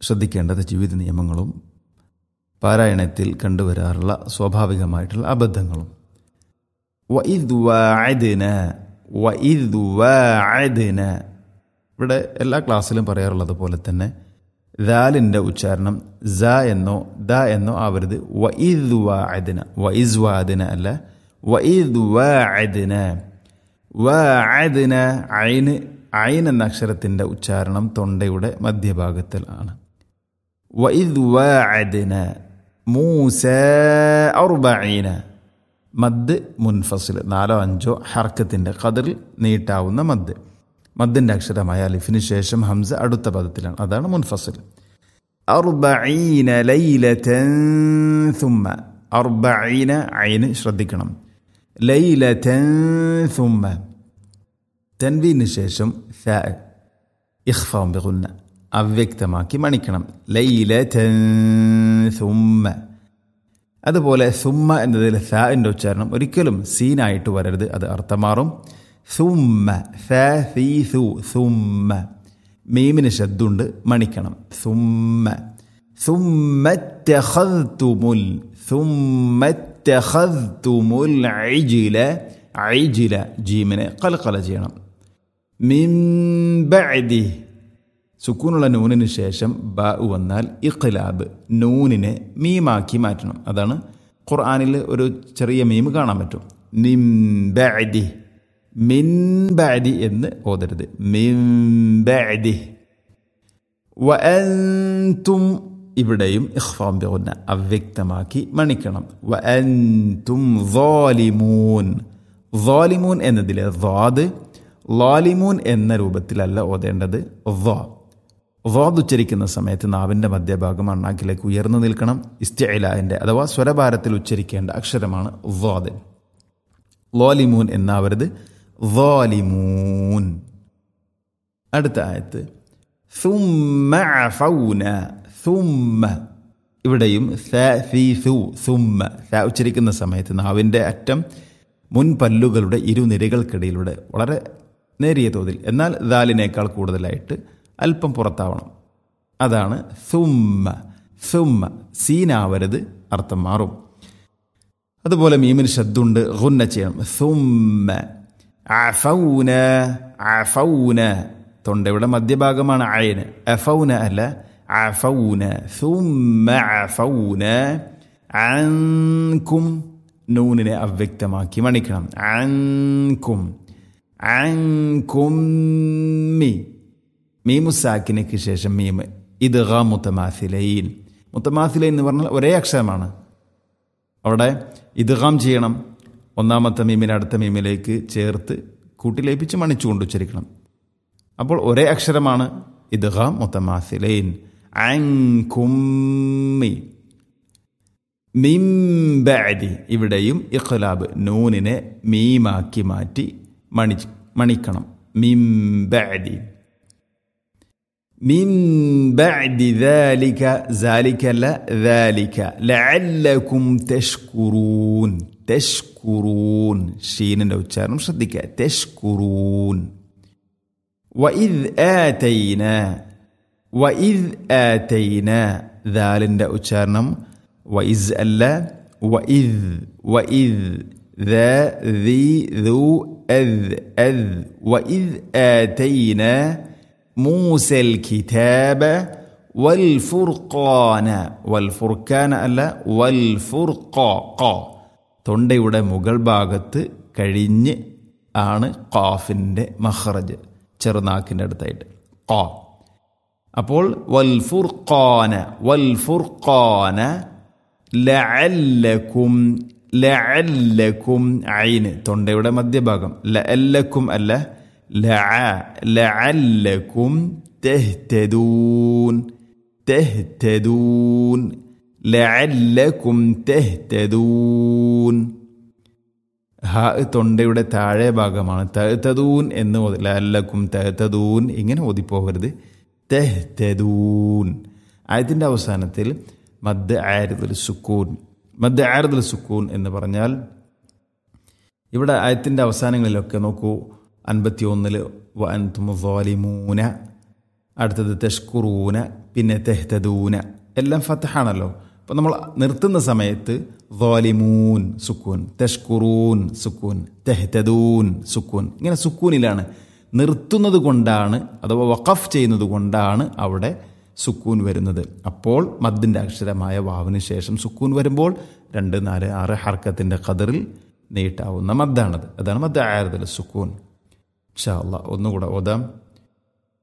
ശ്രദ്ധിക്കേണ്ട ജീവിത നിയമങ്ങളും പാരായണത്തിൽ കണ്ടുവരാറുള്ള സ്വാഭാവികമായിട്ടുള്ള അബദ്ധങ്ങളും വഇദ് വാഅദ്ന വഇദ് വാഅദ്ന ഇവിടെ എല്ലാ ക്ലാസ്സിലും പറയാറുള്ളത് പോലെ തന്നെ ദാലിൻ്റെ ഉച്ചാരണം സ എന്നോ ദ എന്നോ ആവരുത് വഇദ് വാഅദ്ന വഇസ് വാഅദ്ന അല്ല വഇദ് വാഅദ്ന വാഅദ്ന ഐന് ഐൻ എന്ന അക്ഷരത്തിൻ്റെ ഉച്ചാരണം തൊണ്ടയുടെ മധ്യഭാഗത്തിൽ ആണ് വഇദ് വാഅദ്ന മൂസ അർബഈന മദ് മുൻഫസിൽ നാലോ അഞ്ചോ ഹർക്കത്തിൻ്റെ ഖദറിൽ നീട്ടാവുന്ന മദ് മദ്ദിൻ്റെ അക്ഷരമായ അലിഫിന് ശേഷം ഹംസ അടുത്ത പദത്തിലാണ് അതാണ് മുൻഫസിൽ അർബഈന ലൈലതൻ സുമ്മ അർബഈന ഐന് ശ്രദ്ധിക്കണം ലൈലതൻ സുമ്മ തൻവീന് ശേഷം ഫ ഇഖ്ഫാം ബിഗുന്ന അവ്യക്തമാക്കി മണിക്കണം ലൈലതൻ സുമ്മ അതുപോലെ സുമ്മ എന്നതിൽ ഫാൻ്റെ ഉച്ചാരണം ഒരിക്കലും സീനായിട്ട് വരരുത് അത് അർത്ഥം മാറും സുമ്മ ഫ സീ സു സുമ്മ മീമിന് ശബ്ദമുണ്ട് മണിക്കണം സുമ്മ സുമ്മറ്റഹത്തുമുൽ സുമ്മറ്റഹത്തുമുൽ ഐജില ഐജില ജീമിനെ കലക്കല ചെയ്യണം മിംബഅദി സുക്കൂനുള്ള നൂനിന് ശേഷം ബ വന്നാൽ ഇഖ്ലാബ് നൂനിനെ മീമാക്കി മാറ്റണം അതാണ് ഖുർആാനിൽ ഒരു ചെറിയ മീം കാണാൻ പറ്റും മിംബഅദി മിൻബഅദി എന്ന് ഓതരുത് മിംബഅദി വഅൻതും ഇവിടെയും ഇഖ്ഫാം ബിഗുന്ന അവ്യക്തമാക്കി മണിക്കണം വഅൻതും ളാലിമൂൻ ളാലിമൂൻ എന്നതിലെ ളാദ് ലാലിമൂൻ എന്ന രൂപത്തിലല്ല ഓതേണ്ടത് ളാ വാദ് ഉച്ചരിക്കുന്ന സമയത്ത് നാവിൻ്റെ മധ്യഭാഗം അണ്ണാക്കിലേക്ക് ഉയർന്നു നിൽക്കണം ഇസ്റ്റിഅലാൻ്റെ അഥവാ സ്വരഭാരത്തിൽ ഉച്ചരിക്കേണ്ട അക്ഷരമാണ് വാദ് ലോലിമൂൻ എന്നാവരുത് വാലിമൂൻ അടുത്ത ആയത്ത് സുമ്മ ഫൗന സുമ്മ ഇവിടെയും സുമ്മ ഉച്ചരിക്കുന്ന സമയത്ത് നാവിൻ്റെ അറ്റം മുൻ പല്ലുകളുടെ ഇരുനിരകൾക്കിടയിലൂടെ വളരെ നേരിയ തോതിൽ എന്നാൽ ദാലിനേക്കാൾ കൂടുതലായിട്ട് അല്പം പുറത്താവണം അതാണ് സുമ്മ സുമ്മ സീനാവരുത് അർത്ഥം മാറും അതുപോലെ മീമിന് ശബ്ദമുണ്ട് ഗുന്ന ചെയ്യണം സുമ്മ അഫൗന അഫൗന തൊണ്ടയുടെ മധ്യഭാഗമാണ് അയന് അഫൗന അല്ല അഫൗന സുമ്മ അഫൗന അൻകും നൂനിനെ അവ്യക്തമാക്കി മണിക്കണം അൻകും അൻകുമ്മി മീമുസാക്കിനയ്ക്ക് ശേഷം മീം ഇത് ഗ മുത്തമാസിലൈൻ മുത്തമാസിലൈൻ എന്ന് പറഞ്ഞാൽ ഒരേ അക്ഷരമാണ് അവിടെ ഇദ്ഗാം ചെയ്യണം ഒന്നാമത്തെ മീമിനെ അടുത്ത മീമിലേക്ക് ചേർത്ത് കൂട്ടിലേപ്പിച്ച് മണിച്ചുകൊണ്ട് ഉച്ചരിക്കണം അപ്പോൾ ഒരേ അക്ഷരമാണ് ഇദ്ഗാം മുത്തമാസിലൈൻ അൻകുമ്മി മിംബഅദി ഇവിടെയും ഇഖ്ലാബ് നൂനിനെ മീമാക്കി മാറ്റി മണി മണിക്കണം മിംബഅദി من بعد ذلك ذلك لا ذلك لعلكم تشكرون تشكرون شين ഉച്ചാരണം ശ്രദ്ധിക്കുക تشكرون وإذ آتينا وإذ آتينا ذالൻ്റെ ഉച്ചാരണം وإذ അല്ല وإذ وإذ ذا ذي ذو أذ أذ وإذ آتينا موسى الكتاب والفرقان والفرقان അല്ല والفرقا തൊണ്ടയുടെ മുകൾ ഭാഗത്ത് കഴിഞ്ഞ് ആണ് ഖാഫിൻ്റെ മഹ്റജ് ചെറുനാക്കിൻ്റെ അടുത്തായിട്ട് ഖാ അപ്പോൾ വൽഫുർഖാന വൽഫുർഖാന ലഅല്ലക്കും ലഅല്ലക്കും ഐന് തൊണ്ടയുടെ മധ്യഭാഗം ലഅല്ലക്കും അല്ല ലഅല്ലക്കും തെഹ്തദൂൻ തെഹ്തദൂൻ ലഅല്ലക്കും തെഹ്തദൂൻ ഹ തൊണ്ടയുടെ താഴെ ഭാഗമാണ് തഹ്തദൂൻ എന്ന് ലഅല്ലക്കും തഹ്തദൂൻ ഇങ്ങനെ ഓതിപ്പോകരുത് തെഹ്തദൂൻ ആയത്തിൻ്റെ അവസാനത്തിൽ മദ് ആരുദുൽ സുക്കൂൻ മദ് ആരുദുൽ സുക്കൂൻ എന്ന് പറഞ്ഞാൽ ഇവിടെ ആയത്തിൻ്റെ അവസാനങ്ങളിലൊക്കെ നോക്കൂ അൻപത്തി ഒന്നിൽ വൻതും ദ്വാലിമൂന അടുത്തത് തെഷ്കുറൂന പിന്നെ തെഹ്തദൂന എല്ലാം ഫത്തഹാണല്ലോ അപ്പം നമ്മൾ നിർത്തുന്ന സമയത്ത് ظالمون സുക്കൂൻ തെഷ്കുറൂൻ സുക്കൂൻ തെഹ്തദൂൻ സുക്കൂൻ ഇങ്ങനെ സുക്കൂനിലാണ് നിർത്തുന്നത് കൊണ്ടാണ് അഥവാ വഖഫ് ചെയ്യുന്നത് കൊണ്ടാണ് അവിടെ സുക്കൂൻ വരുന്നത് അപ്പോൾ മദ്ദിൻ്റെ അക്ഷരമായ വാവിന് ശേഷം സുക്കൂൻ വരുമ്പോൾ രണ്ട് നാല് ആറ് ഹർക്കത്തിൻ്റെ ഖദറിൽ നീട്ടാവുന്ന മദ്ദാണത് അതാണ് മദ്ദ ആയതിൽ സുക്കൂൻ ഷാ അല്ല ഒന്നുകൂടെ ഓതാം